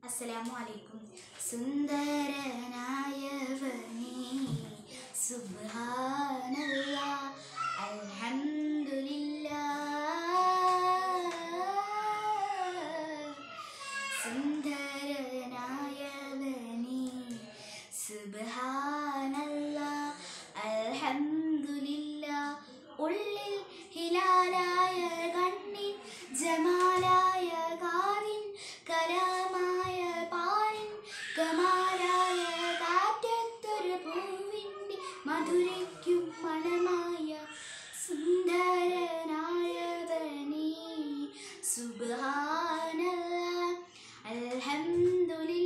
അസ്സലാമു അലൈക്കും സുന്ദരനായവനേ സുബ്ഹാനല്ലാ അൽഹംദുലില്ലാ സുന്ദരനായവനേ സുബ്ഹാനല്ലാ അൽഹംദുലില്ലാ ഉള്ളിൽ ഹിലാലായ കണ്ണിൻ ജമാലായ കാറിൻ കലാമായ പാലിൻ കമാലായ കാറ്റത്തൊരു പൂവിൻ്റെ മധുരയ്ക്കും മണമായ സുന്ദരനായവനേ സുബ്ഹാനല്ലാ അൽഹംദുലില്ലാ